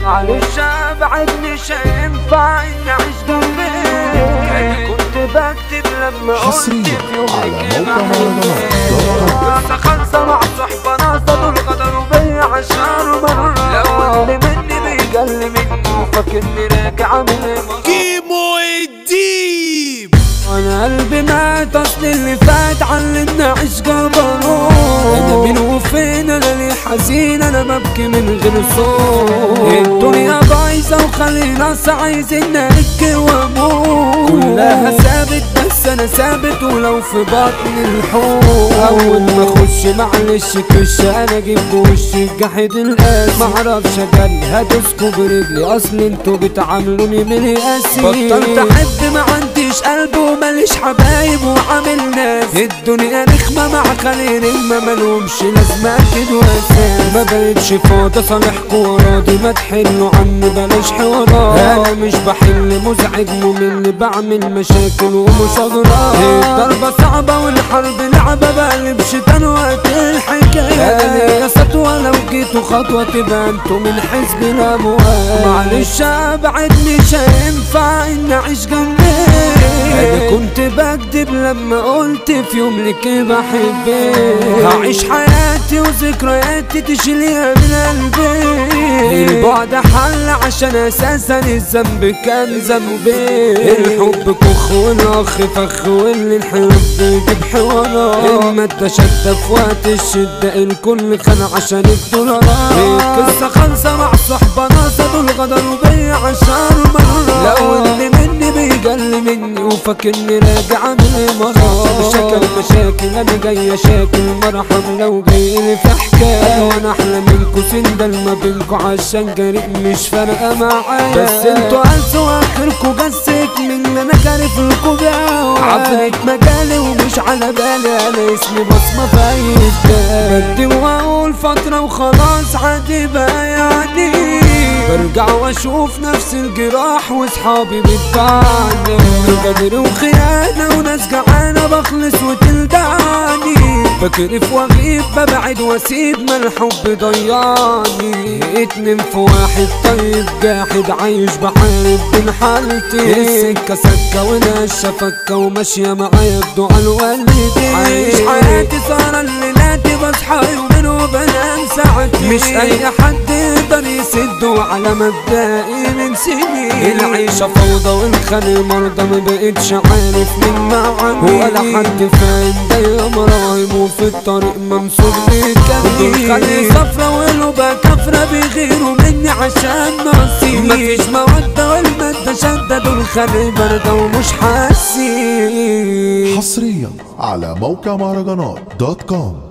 معلش ابعد مش هينفع اني اعيش جنبك انا كنت بكتب لما قلت حصرياً في يوم على كده موقع مهرجانات. خلصة خلصة مع صحبة ناصة دول غدروا بيا عشان مرة لو اللي مني بيجل مني وفاكرني راجع من كيمو الديب وانا قلبي مات اصل اللي فات علمنا عيش جبروت انا مين وفين انا ليه حزين انا ببكي من غير صوت الدنيا بايظه وخلينا عايزين نبكي واموت كلها ثابت بس انا ثابت ولو في بطن الحوت اول ما اخش معلش كش انا اجيب بوشي جحد القاس معرفش اجري هدوسكوا برجلي اصل انتوا بتعاملوني من القاسي بطلت احب ما عنديش قلب وماليش حبايب وعامل ناس الدنيا رخمة مع خلي رمة ملومش لازمة كده واساس ما بقتش فاضي صالحكوا وراضي ما تحلوا عني بلاش حوارات انا مش بحل مزعج ممل بعمل مشاكل ومش اغراض الضربة صعبة والحرب لعبة بقلب شيطان وقت الحكاية انا يا سطوة لو جيتوا خطوة تبقى انتوا من حزب الاموال معلش ابعد مش هينفع اني اعيش جنبك انا كنت بكدب لما قلت في يوم لك بحبك هعيش حياتي وذكرياتي تشيليها من قلبي البعد حل عشان اساسا الذنب كان ذنبي الحب كخ والاخ فخ واللي الحب يجيب حوارات المادة شدة في وقت الشدة الكل خان عشان الدولارات القصة خالصة مع صحبة ناصة دول غدروا بيا عشان مرة لو اللي مني بيجل مني وفاكرني راجع من الامارات شكل مشاكل انا جاي شاكل مرحب لو جايلي في حكايه وانا احلى منكو سندل ما بينكو عشان جريء مش فارقه معايا بس انتوا قلتوا اخركو جسك من اللي انا كارف لكو بقى عفريت مجالي ومش على بالي انا اسمي بصمه في اي كتاب بدي واقول فتره وخلاص عادي بقى يعني برجع واشوف نفس الجراح واصحابي بتبعني غدر وخيانة وناس جعانة بخلص وتلدعني فاكر في واغيب ببعد واسيب ما الحب ضيعني اتنين في واحد طيب جاحد عايش بحارب بين حالتي السكة سكة وناشة فكة وماشية معايا بدعاء الوالدين عايش حياتي صار الليلاتي بصحى يومين وبنام ساعتين مش اي حد يقدر يسده على مبدئي من سنين العيشة فوضى والخلي مرضى ما بقتش عارف مين معاني ولا حد فاهم دايما مراهب وفي الطريق ممسوك بكمين خلي صفرة والوبا كفرة بيغيروا مني عشان ناقصين مفيش مودة والمادة شدة دول خلي باردة ومش حاسين حصريا على موقع مهرجانات دوت كوم